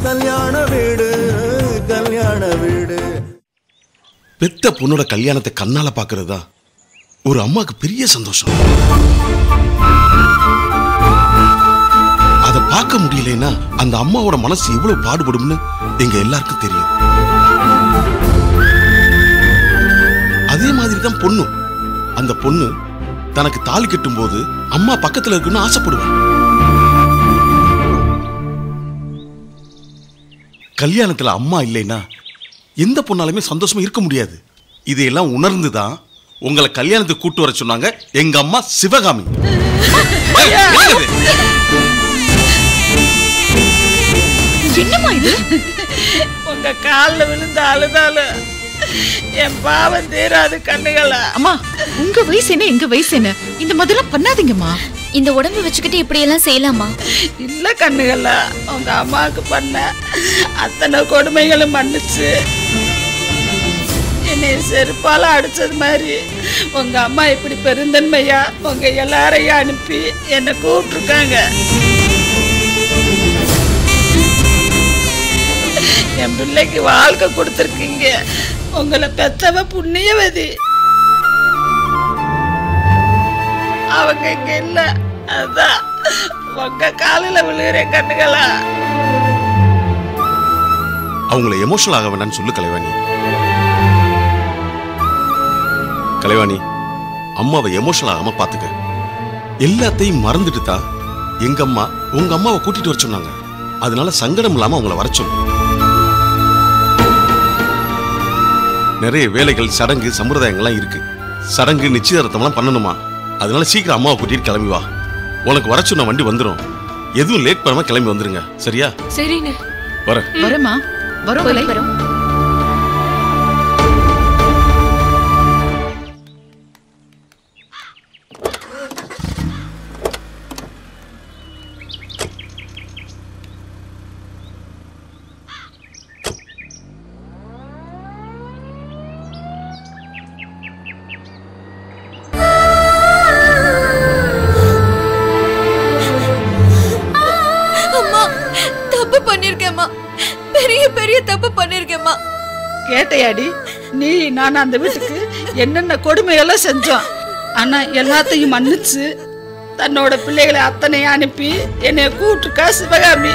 கல்யாண வீடு கல்யாண வீடு பெத்த பொண்ணோட கல்யாணத்தை கண்ணால பாக்குறது தான் ஒரு அம்மாக்கு பெரிய சந்தோஷம் அதை பார்க்க முடியலைன்னா அந்த அம்மாவோட மனசு எவ்வளவு பாடுபடும்னு எங்க எல்லாருக்கும் தெரியும் அதே மாதிரி தான் பொண்ணு அந்த பொண்ணு தனக்கு தாலி கட்டும் போது அம்மா பக்கத்துல இருக்குன்னு ஆசைப்படுவா கல்யாணத்துல அம்மா இல்லைன்னா எந்த பொண்ணாலுமே சந்தோஷமா இருக்க முடியாது இதையெல்லாம் உணர்ந்து தான் உங்களை கல்யாணத்துக்கு கூட்டு வர சொன்னாங்க எங்க அம்மா சிவகாமி ஏய், என்னது இது? என்னம்மா இது உங்க காலில் விழுந்து அழுதாலும் என் பாவம் தீராது கண்ணுகளா அம்மா உங்க வயசு என்ன எங்க வயசு என்ன இந்த மாதிரிலாம் பண்ணாதீங்கம்மா இந்த உடம்பு வச்சுக்கிட்டு இப்படி எல்லாம் செய்யலாமா இல்ல கண்ணுகளா உங்க அம்மாவுக்கு பண்ண அத்தனை கொடுமைகளும் மன்னிச்சு என்னை செருப்பால அடிச்சது மாதிரி உங்க அம்மா இப்படி பெருந்தன்மையா உங்க எல்லாரையும் அனுப்பி என்னை கூப்பிட்டுருக்காங்க என் பிள்ளைக்கு வாழ்க்கை கொடுத்துருக்கீங்க உங்களை பெத்தவ புண்ணியவதி அவங்க இங்க இல்ல அதான் உங்க காலில விழுகிறேன் கண்ணுகளா அவங்கள எமோஷனல் ஆக வேண்டாம்னு சொல்லு கலைவாணி கலைவாணி அம்மாவை எமோஷனல் ஆகாம பாத்துக்க எல்லாத்தையும் மறந்துட்டு தான் எங்க அம்மா உங்க அம்மாவை கூட்டிட்டு வர சொன்னாங்க அதனால சங்கடம் இல்லாம அவங்கள வர சொல்லு நிறைய வேலைகள் சடங்கு சம்பிரதாயங்கள்லாம் இருக்கு சடங்கு நிச்சயதார்த்தம்லாம் பண்ணணுமா அதனால சீக்கிரம் அம்மாவை கூட்டிட்டு கிளம்பி வா உனக்கு வர சொன்ன வண்டி வந்துடும் எதுவும் லேட் பண்ணாம கிளம்பி வந்துருங்க சரியா சரிண்ணே வர வரமா வரோம் கலை வரோம் அம்மா தப்பு பண்ணிருக்கேம்மா பெரிய பெரிய தப்பு பண்ணிருக்கேம்மா கேட்டையாடி நீ நான் அந்த வீட்டுக்கு என்னென்ன கொடுமையெல்லாம் செஞ்சோம் ஆனா எல்லாத்தையும் மன்னிச்சு தன்னோட பிள்ளைகளை அத்தனையும் அனுப்பி என்னைய கூப்பிட்டுருக்கா சிவகாமி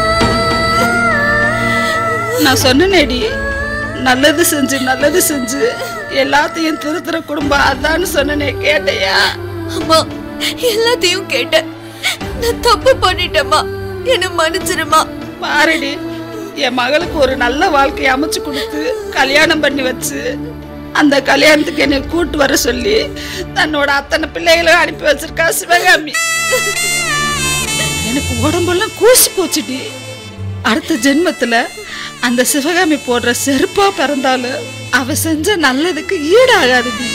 நான் சொன்னேடி நல்லது செஞ்சு நல்லது செஞ்சு எல்லாத்தையும் திருத்துற குடும்பம் அதான்னு சொன்னனே கேட்டையா அம்மா எல்லாத்தையும் கேட்டேன் நான் தப்பு பண்ணிட்டேம்மா என்ன மன்னிச்சிருமா பாருடி என் மகளுக்கு ஒரு நல்ல வாழ்க்கையை அமைச்சு கொடுத்து கல்யாணம் பண்ணி வச்சு அந்த கல்யாணத்துக்கு என்னை கூட்டு வர சொல்லி தன்னோட அத்தனை பிள்ளைகளையும் அனுப்பி வச்சிருக்கா சிவகாமி எனக்கு உடம்பெல்லாம் கூசி போச்சுடி அடுத்த ஜென்மத்துல அந்த சிவகாமி போடுற செருப்பா பிறந்தாலும் அவ செஞ்ச நல்லதுக்கு ஈடாகாதுடி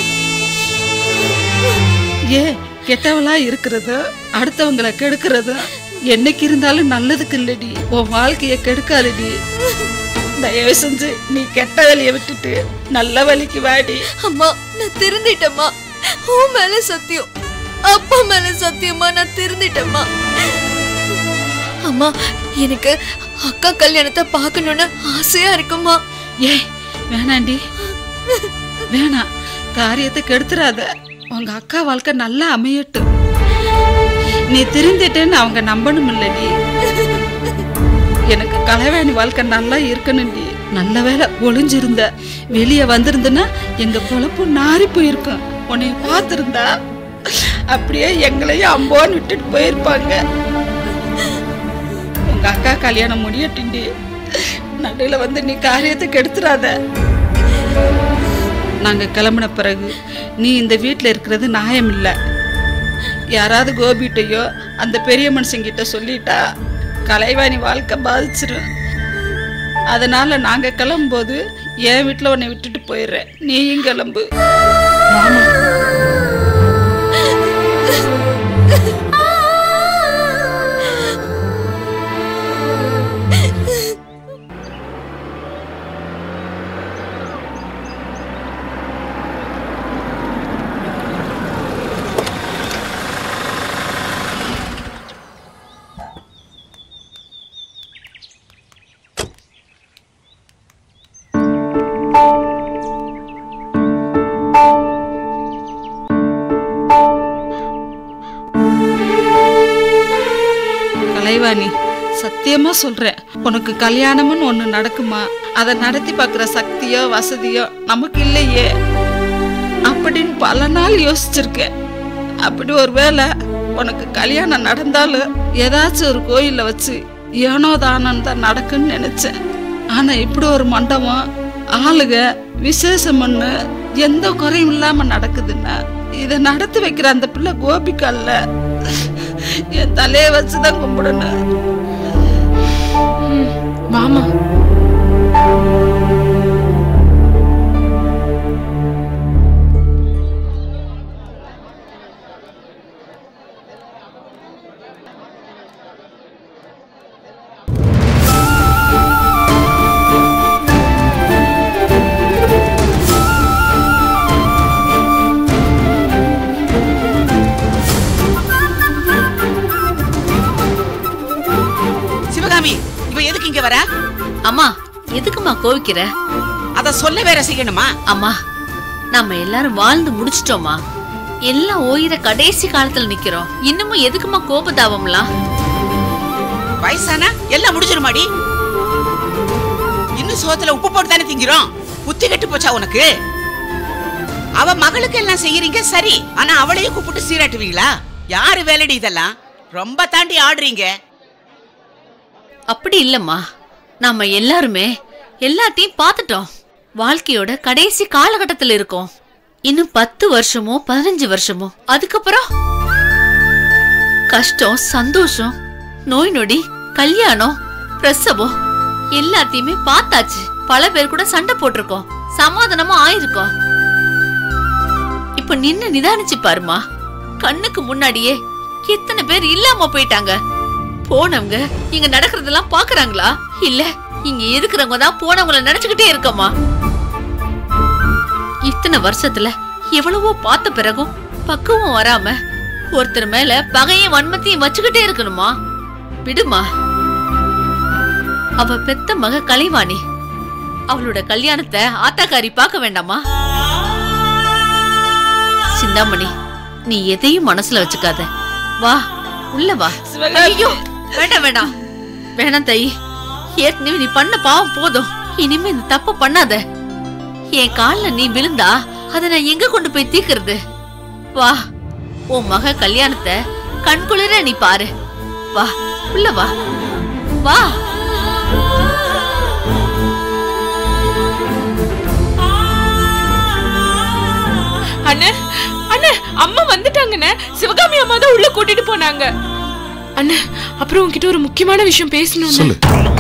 ஏன் கெட்டவளா இருக்கிறது அடுத்தவங்களை கெடுக்கிறது என்னைக்கு இருந்தாலும் நல்லதுக்கு இல்லடி உன் வாழ்க்கைய கெடுக்காதடி தயவு செஞ்சு நீ கெட்ட வழியை விட்டுட்டு நல்ல வழிக்கு வாடி அம்மா நான் திருந்திட்டேம்மா உன் மேல சத்தியம் அப்பா மேல சத்தியமா நான் திருந்திட்டேம்மா அம்மா எனக்கு அக்கா கல்யாணத்தை பார்க்கணும்னு ஆசையா இருக்குமா ஏய் வேணாண்டி வேணாம் காரியத்தை கெடுத்துறாத உங்க அக்கா வாழ்க்கை நல்லா அமையட்டும் நீ திருந்திட்டேன்னு அவங்க நம்பணும் இல்லடி எனக்கு கலைவாணி வாழ்க்கை நல்லா இருக்கணும்டி நல்ல வேலை ஒளிஞ்சிருந்த வெளியே வந்திருந்தனா எங்க பொழப்பு நாரி போயிருக்கும் உன்னை பார்த்திருந்தா அப்படியே எங்களையும் அம்போன்னு விட்டுட்டு போயிருப்பாங்க உங்க அக்கா கல்யாணம் முடியட்டுண்டி நடுவில் வந்து நீ காரியத்தை கெடுத்துறாத நாங்க கிளம்பின பிறகு நீ இந்த வீட்டில் இருக்கிறது நியாயம் இல்லை யாராவது கோபிகிட்டயோ அந்த பெரிய மனுஷங்கிட்ட சொல்லிட்டா கலைவாணி வாழ்க்கை பாதிச்சிரும் அதனால நாங்க கிளம்பும்போது என் வீட்டில் உன்னை விட்டுட்டு போயிடுறேன் நீயும் கிளம்பு சத்தியமா சொல்றேன் உனக்கு கல்யாணம்னு ஒண்ணு நடக்குமா அதை நடத்தி பார்க்குற சக்தியோ வசதியோ நமக்கு இல்லையே அப்படின்னு பல நாள் யோசிச்சிருக்கேன் அப்படி ஒரு வேளை உனக்கு கல்யாணம் நடந்தாலும் ஏதாச்சும் ஒரு கோயில்ல வச்சு ஏனோ தானன்னு தான் நடக்குன்னு நினைச்சேன் ஆனா இப்படி ஒரு மண்டபம் ஆளுக விசேஷம்னு எந்த குறையும் இல்லாம நடக்குதுன்னா இதை நடத்தி வைக்கிற அந்த பிள்ளை கோபிக்கல்ல என் தலையை வச்சுதான் கும்பிடணும் வாமா சிவகாமி இவ எதுக்கு இங்க வர அம்மா எதுக்குமா கோவிக்கிற அத சொல்ல வேற செய்யணுமா அம்மா நம்ம எல்லாரும் வாழ்ந்து முடிச்சிட்டோமா எல்லாம் ஓயிர கடைசி காலத்துல நிக்கிறோம் இன்னமும் எதுக்குமா கோபதாபம்லாம் வயசானா எல்லாம் முடிஞ்சிருமாடி இன்னும் சோத்துல உப்பு போட்டு தானே திங்கிறோம் புத்தி கெட்டு போச்சா உனக்கு அவ மகளுக்கு எல்லாம் செய்யறீங்க சரி ஆனா அவளையும் கூப்பிட்டு சீராட்டுவீங்களா யாரு வேலைடி இதெல்லாம் ரொம்ப தாண்டி ஆடுறீங்க அப்படி இல்லம்மா நாம எல்லாருமே எல்லாத்தையும் பார்த்துட்டோம் வாழ்க்கையோட கடைசி காலகட்டத்துல இருக்கோம் இன்னும் பத்து வருஷமோ பதினஞ்சு வருஷமோ அதுக்கப்புறம் கஷ்டம் சந்தோஷம் நோய் நொடி கல்யாணம் பிரசவம் எல்லாத்தையுமே பார்த்தாச்சு பல பேர் கூட சண்டை போட்டிருக்கோம் சமாதானமா ஆயிருக்கோம் இப்ப நின்னு நிதானிச்சு பாருமா கண்ணுக்கு முன்னாடியே எத்தனை பேர் இல்லாம போயிட்டாங்க போனவங்க இங்க நடக்கிறதெல்லாம் பாக்குறாங்களா இல்ல இங்க இருக்கிறவங்க தான் போனவங்கள நினைச்சுக்கிட்டே இருக்கமா இத்தனை வருஷத்துல எவ்வளவோ பார்த்த பிறகும் பக்குவம் வராம ஒருத்தர் மேல பகையும் வன்மத்தையும் வச்சுக்கிட்டே இருக்கணுமா விடுமா அவ பெத்த மக கலைவாணி அவளோட கல்யாணத்தை ஆத்தாக்காரி பார்க்க வேண்டாமா சிந்தாமணி நீ எதையும் மனசுல வச்சுக்காத வா உள்ள வா ஐயோ வேண்டாம் வேண்டாம் வேணாம் தை ஏற்கனவே நீ பண்ண பாவம் போதும் இனிமே இந்த தப்பு பண்ணாத என் கால்ல நீ விழுந்தா அதை நான் எங்க கொண்டு போய் தீக்குறது வா உன் மக கல்யாணத்தை கண்குளிர நீ பாரு வா உள்ள வா வா அண்ணே அண்ணே அம்மா வந்துட்டாங்கண்ணே சிவகாமி அம்மா தான் உள்ள கூட்டிட்டு போனாங்க அண்ணே அப்புறம் உன்கிட்ட ஒரு முக்கியமான விஷயம் பேசணும் சொல்லு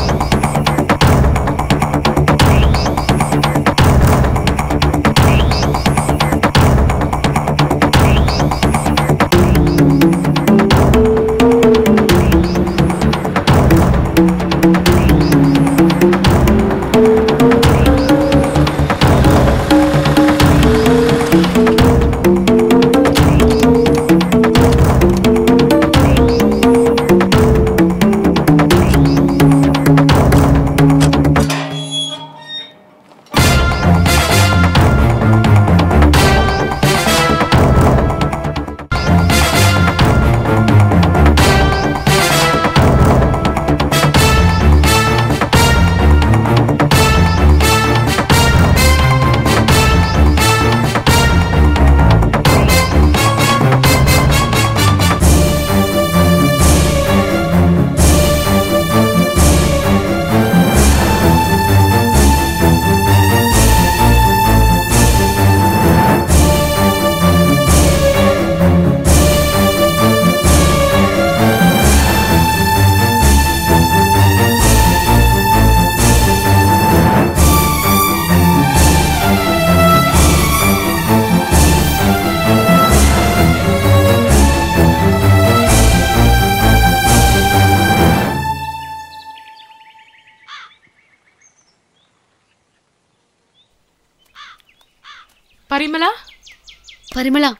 பரிமளா பரிமளா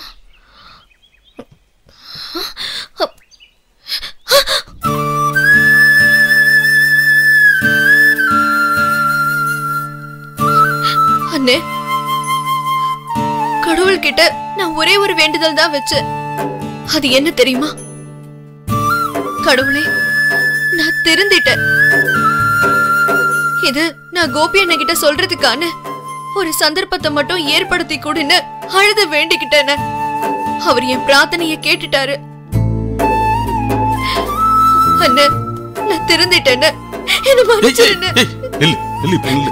அண்ணே கடவுள்கிட்ட நான் ஒரே ஒரு வேண்டுதல் தான் வச்சேன் அது என்ன தெரியுமா கடவுளே நான் திருந்திட்டேன் இது நான் கோபி அண்ணன் கிட்ட சொல்றதுக்கான ஒரு சந்தர்ப்பத்தை மட்டும் ஏற்படுத்தி கொடுன்னு அழுது வேண்டிக்கிட்டேன அவர் என் பிரார்த்தனைய கேட்டுட்டாரு அண்ணே நான் திருந்திட்டேன்னு என்ன ஏய், ஏய், மன்னிச்சிருன்னு ஏய், நில்லு நில்லு இப்ப நில்லு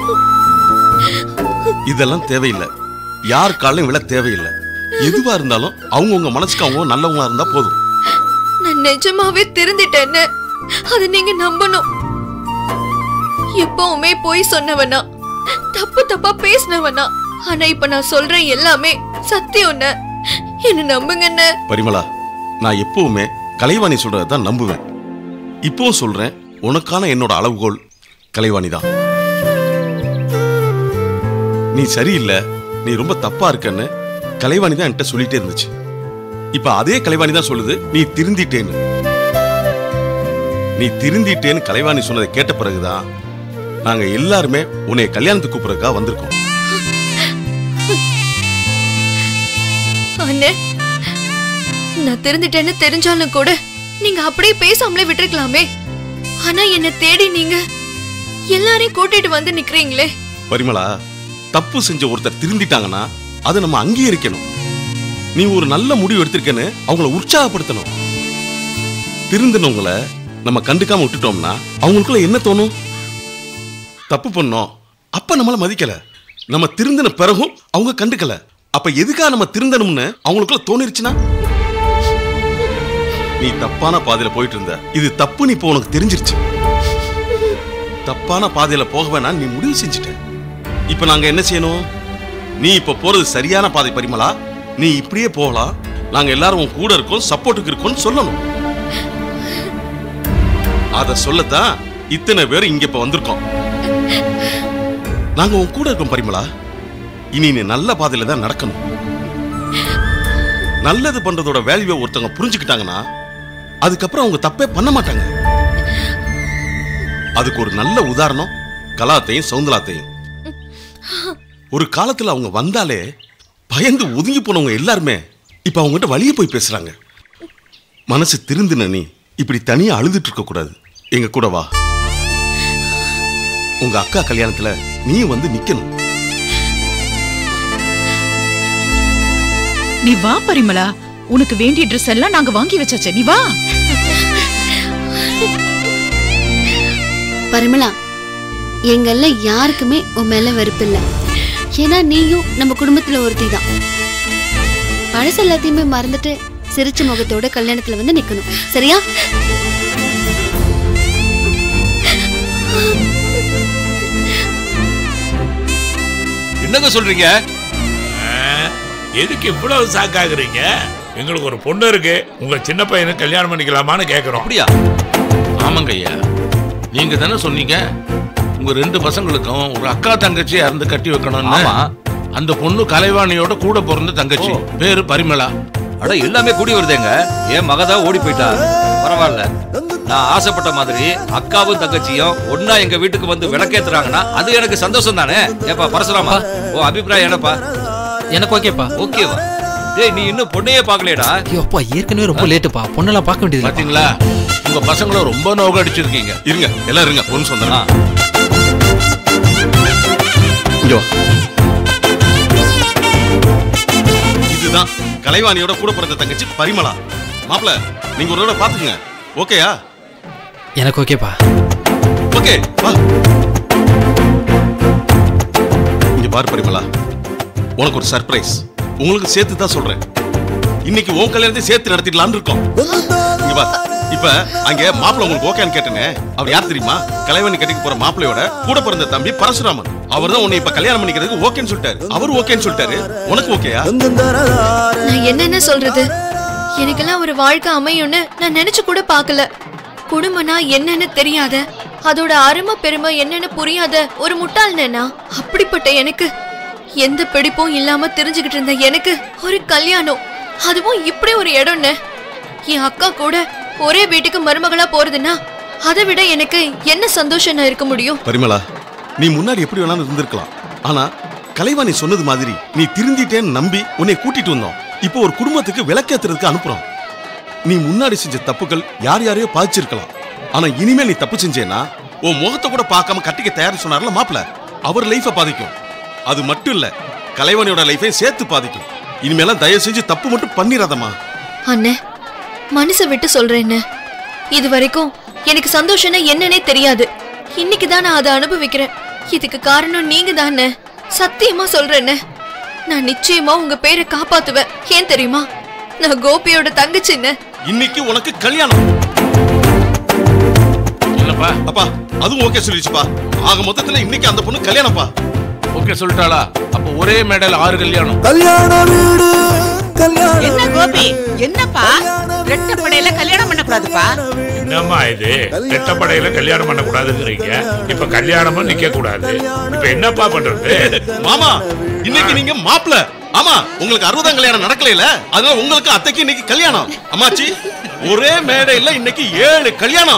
இதெல்லாம் தேவையில்லை யார் காலையும் விழ தேவையில்லை எதுவா இருந்தாலும் அவங்கவுங்க மனசுக்கு அவங்க நல்லவங்களா இருந்தா போதும் நான் நிஜமாவே திருந்திட்டேன்னு அதை நீங்க நம்பணும் எப்பவுமே போய் சொன்னவனா தப்பு தப்பா பேசினவனா ஆனா இப்ப நான் சொல்றேன் எல்லாமே சத்தியம்னு என்ன நம்புங்கன்னு பரிமளா நான் எப்பவுமே கலைவாணி சொல்றதை தான் நம்புவேன் இப்போ சொல்றேன் உனக்கான என்னோட அளவுகோல் கலைவாணி தான் நீ சரியில்லை நீ ரொம்ப தப்பா இருக்கன்னு கலைவாணி தான் என்கிட்ட சொல்லிட்டே இருந்துச்சு இப்ப அதே கலைவாணி தான் சொல்லுது நீ திருந்திட்டேன்னு நீ திருந்திட்டேன்னு கலைவாணி சொன்னதை கேட்ட பிறகுதான் நாங்க எல்லாருமே உன்னை கல்யாணத்துக்கு கூப்பிடுறதுக்காக வந்திருக்கோம் அண்ணே நான் திருந்திட்டேன்னு தெரிஞ்சாலும் கூட நீங்க அப்படியே பேசாமலே விட்டுருக்கலாமே ஆனா என்ன தேடி நீங்க எல்லாரையும் கூட்டிட்டு வந்து நிக்கிறீங்களே பரிமளா தப்பு செஞ்ச ஒருத்தர் திருந்திட்டாங்கன்னா அதை நம்ம அங்கீகரிக்கணும் நீ ஒரு நல்ல முடிவு எடுத்திருக்கேன்னு அவங்கள உற்சாகப்படுத்தணும் திருந்தினவங்கள நம்ம கண்டுக்காம விட்டுட்டோம்னா அவங்களுக்குள்ள என்ன தோணும் தப்பு பண்ணோம் அப்ப நம்மள மதிக்கல நம்ம திருந்தின பிறகும் அவங்க கண்டுக்கல அப்ப எதுக்காக நம்ம திருந்தணும்னு அவங்களுக்குள்ள தோணிருச்சுன்னா நீ தப்பான பாதையில போயிட்டு இருந்த இது தப்புன்னு இப்போ உனக்கு தெரிஞ்சிருச்சு தப்பான பாதையில போக வேணாம் நீ முடிவு செஞ்சுட்ட இப்ப நாங்க என்ன செய்யணும் நீ இப்ப போறது சரியான பாதை பரிமளா நீ இப்படியே போகலாம் நாங்க எல்லாரும் உன் கூட இருக்கோம் சப்போர்ட்டுக்கு இருக்கோம்னு சொல்லணும் அத சொல்லத்தான் இத்தனை பேர் இங்க இப்ப வந்திருக்கோம் நாங்க உன் கூட இருக்கோம் பரிமளா இனி நீ நல்ல பாதையில தான் நடக்கணும் நல்லது பண்றதோட வேல்யூவை ஒருத்தவங்க புரிஞ்சுக்கிட்டாங்கன்னா அதுக்கப்புறம் அவங்க தப்பே பண்ண மாட்டாங்க அதுக்கு ஒரு நல்ல உதாரணம் கலாத்தையும் சவுந்தலாத்தையும் ஒரு காலத்துல அவங்க வந்தாலே பயந்து ஒதுங்கி போனவங்க எல்லாருமே இப்ப அவங்ககிட்ட வழியே போய் பேசுறாங்க மனசு திருந்துன நீ இப்படி தனியா அழுதுட்டு இருக்க கூடாது எங்க கூட வா உங்க அக்கா கல்யாணத்துல நீ வந்து நிக்கணும் நீ வா பரிமளா உனக்கு வேண்டிய ட்ரெஸ் எல்லாம் நாங்க வாங்கி வச்சாச்சே நீ வா பரிமளா எங்கல்ல யாருக்குமே உன் மேல வெறுப்பு இல்ல ஏன்னா நீயும் நம்ம குடும்பத்துல ஒருத்தி தான் பழசு எல்லாத்தையுமே மறந்துட்டு சிரிச்ச முகத்தோட கல்யாணத்துல வந்து நிக்கணும் சரியா என்னங்க சொல்றீங்க எதுக்கு இவ்வளவு சாக்காகுறீங்க எங்களுக்கு ஒரு பொண்ணு இருக்கு உங்க சின்ன பையனுக்கு கல்யாணம் பண்ணிக்கலாமான்னு கேக்குறோம் அப்படியா ஆமாங்க ஐயா நீங்க தானே சொன்னீங்க உங்க ரெண்டு பசங்களுக்கும் ஒரு அக்கா தங்கச்சி இருந்து கட்டி வைக்கணும்னு அந்த பொண்ணு கலைவாணியோட கூட பிறந்த தங்கச்சி பேரு பரிமளா அட எல்லாமே கூடி வருதேங்க என் மகதான் ஓடி போயிட்டா பரவாயில்ல நான் ஆசைப்பட்ட மாதிரி அக்காவும் தங்கச்சியும் ஒன்னா எங்க வீட்டுக்கு வந்து விளக்கேத்துறாங்கன்னா அது எனக்கு சந்தோஷம் தானே ஏப்பா பரசுராமா ஓ அபிப்பிராயம் என்னப்பா எனக்கு ஓகேப்பா ஓகேவா டேய் நீ இன்னும் பொண்ணையே பார்க்கலையடா ஐயோ அப்பா ஏற்கனவே ரொம்ப லேட்டுப்பா பொண்ணெல்லாம் பார்க்க வேண்டியது பாத்தீங்களா உங்க பசங்களும் ரொம்ப நோக அடிச்சிருக்கீங்க இருங்க எல்லாம் இருங்க பொண்ணு சொந்தம் இங்க வா. இதுதான் கலைவாணியோட கூட பிறந்த தங்கச்சி பரிமளா மாப்பிள நீங்க ஒரு தடவை பாத்துக்கங்க ஓகேயா எனக்கு ஓகேப்பா ஓகே வா இங்க பாரு பரிமளா உனக்கு ஒரு சர்ப்ரைஸ் உங்களுக்கு சேர்த்து தான் சொல்றேன் இன்னைக்கு உன் கல்யாணத்தை சேர்த்து நடத்திடலாம்னு இருக்கோம் இங்க பாரு இப்ப அங்க மாப்பிள உங்களுக்கு ஓகேன்னு கேட்டனே அவர் யார் தெரியுமா கலைவணி கட்டிக்கு போற மாப்பிளையோட கூட பிறந்த தம்பி பரசுராமன் அவர் தான் உன்னை இப்ப கல்யாணம் பண்ணிக்கிறதுக்கு ஓகேன்னு சொல்லிட்டாரு அவர் ஓகேன்னு சொல்லிட்டாரு உனக்கு ஓகேயா நான் என்னென்ன சொல்றது எனக்கெல்லாம் ஒரு வாழ்க்கை அமையும்னு நான் நினைச்சு கூட பார்க்கல குடும்பம்னா என்னன்னு தெரியாத அதோட அருமை பெருமை என்னன்னு புரியாத ஒரு முட்டாள் நேனா அப்படிப்பட்ட எனக்கு எந்த பிடிப்பும் இல்லாம தெரிஞ்சுக்கிட்டு இருந்த எனக்கு ஒரு கல்யாணம் அதுவும் இப்படி ஒரு இடம்னு என் அக்கா கூட ஒரே வீட்டுக்கு மருமகளா போறதுன்னா அதை விட எனக்கு என்ன சந்தோஷம் நான் இருக்க முடியும் பரிமளா நீ முன்னாடி எப்படி வேணாலும் இருந்திருக்கலாம் ஆனா கலைவாணி சொன்னது மாதிரி நீ திருந்திட்டேன்னு நம்பி உன்னை கூட்டிட்டு வந்தோம் இப்போ ஒரு குடும்பத்துக்கு விளக்கேத்துறதுக்கு அனுப்புறோம் நீ முன்னாடி செஞ்ச தப்புகள் யார் யாரையோ பாதிச்சிருக்கலாம் ஆனா இனிமேல் நீ தப்பு செஞ்சேன்னா உன் முகத்தை கூட பார்க்காம கட்டிக்க தயார் சொன்னார்ல மாப்பிள அவர் லைஃபை பாதிக்கும் அது மட்டும் இல்ல கலைவாணியோட லைஃபையும் சேர்த்து பாதிக்கும் இனிமேலாம் தயவு செஞ்சு தப்பு மட்டும் பண்ணிடாதம்மா அண்ணே மனசை விட்டு சொல்றேன்னு இது வரைக்கும் எனக்கு சந்தோஷம்னா என்னன்னே தெரியாது இன்னைக்கு தான் நான் அதை அனுபவிக்கிறேன் இதுக்கு காரணம் நீங்க தானே சத்தியமா சொல்றேன்னு நான் நிச்சயமா உங்க பேரை காப்பாத்துவேன் ஏன் தெரியுமா நான் கோபியோட தங்கச்சின்னு இன்னைக்கு உனக்கு கல்யாணம் இல்லப்பா அப்பா அதுவும் ஓகே சொல்லிடுச்சுப்பா ஆக மொத்தத்துல இன்னைக்கு அந்த பொண்ணு கல்யாணம்ப்பா ஓகே சொல்லிட்டாளா அப்ப ஒரே மேடையில் ஆறு கல்யாணம் கல்யாண வீடு கல்யாண என்ன கோபி என்னப்பா ரெட்ட படையில கல்யாணம் பண்ணக்கூடாதுப்பா என்னம்மா இது ரெட்டப்படையில கல்யாணம் பண்ண கூடாதுங்கிறீங்க இப்ப கல்யாணமும் நிக்க கூடாது இப்ப என்னப்பா பண்றது மாமா இன்னைக்கு நீங்க மாப்பிள ஆமா உங்களுக்கு அறுபதாம் கல்யாணம் நடக்கல அதனால உங்களுக்கு அத்தைக்கு இன்னைக்கு கல்யாணம் அம்மாச்சி ஒரே மேடையில இன்னைக்கு ஏழு கல்யாணம்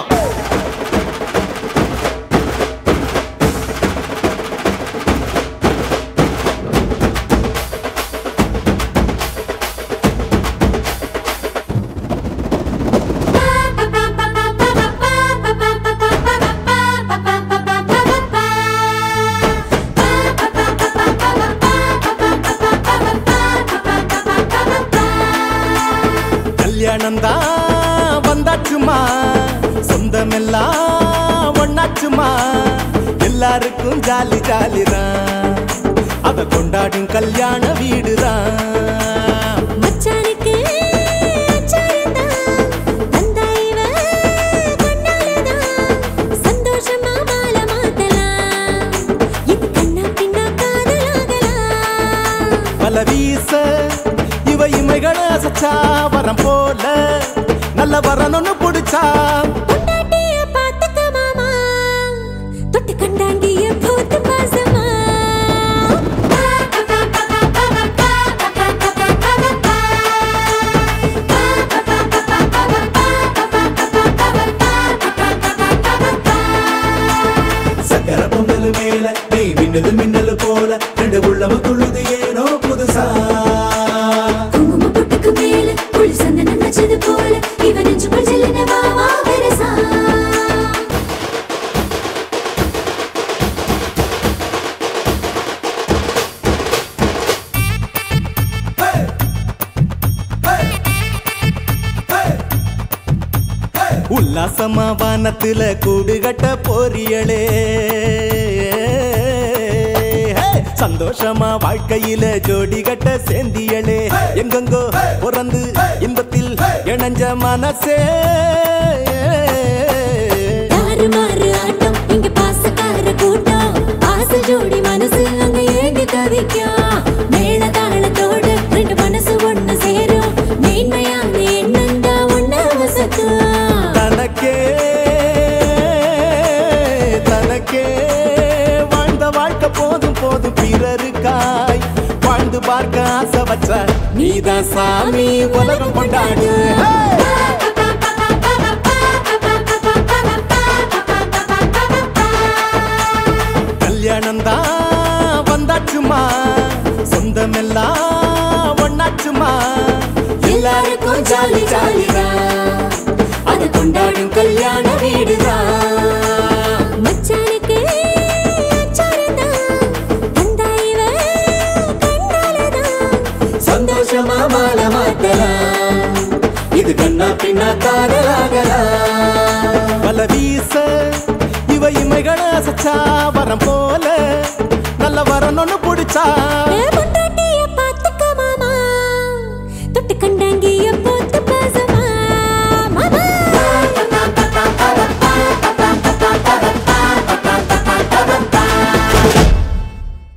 கல்யாணம் தான் வந்தாச்சுமா சொந்தமெல்லாம் ஒண்ணாச்சுமா எல்லாருக்கும் ஜாலி ஜாலி தான் அத கொண்டாடும் கல்யாண வீடுதான் மச்சானுக்கு அச்சாரந்தான் வந்தா இவ கண்ணாலதான் சந்தோஷமா மாலை மாத்தலாம் இது கண்ணா பின்னா காதலாகலாம் பல வீச இவ இமைகளை அசைச்சா வரம் போல நல்ல வரணும்னு புடிச்சா பொண்டாட்டிய பாத்துக்க மாமா தொட்டு கண்டாங்கிய போத்து பாசமா சக்கர பொங்கல் மேல நீ மின்னலு மின்னலு போல ரெண்டு உள்ளம துள்ளுது ஏனோ புதுசா குங்கும பொட்டுக்கு மேல குளி சந்தனம் வச்சது போல இவ நெஞ்சுக்குள் ஜில்லுன வாவா வெரசா உல்லாசமா வானத்துல கூடு கட்ட போறியளே சந்தோஷமா வாழ்க்கையில ஜோடி கட்ட சேந்தியளே எங்கெங்கோ பிறந்து இன்பத்தில் இணைஞ்ச மனசே தாறுமாறு ஆட்டம் இங்க பாசக்கார கூட்டம் ஆசை ஜோடி மனசு அங்க ஏங்கி தவிக்கும் மேள தாளத்தோடு ரெண்டு மனசு ஒண்ணு சேரும் மேன்மையான எண்ணந்தா ஒண்ணு வசக்கும் தனக்கே தனக்கே வாழ்ந்த வாழ்க்கை போதும் போதும் பிறருக்காய் வாழ்ந்து பார்க்க ஆசை வச்ச நீதான் சாமி உலகம் கொண்டாடு கல்யாணம் தான் வந்தாச்சுமா சொந்தமெல்லாம் ஒண்ணாச்சுமா எல்லாருக்கும் ஜாலி ஜாலிதான் அது கொண்டாடும் கல்யாண வீடுதான் மச்சானுக்கு அச்சாரந்தான் வந்தா இவ கண்ணாலதான் சந்தோஷமா மாலை மாத்தலாம் இது கண்ணா பின்னா காதலாகலாம் பல வீச இவ இமைகளை அசைச்சா வரம் போல நல்ல வரணும்னு பிடிச்சா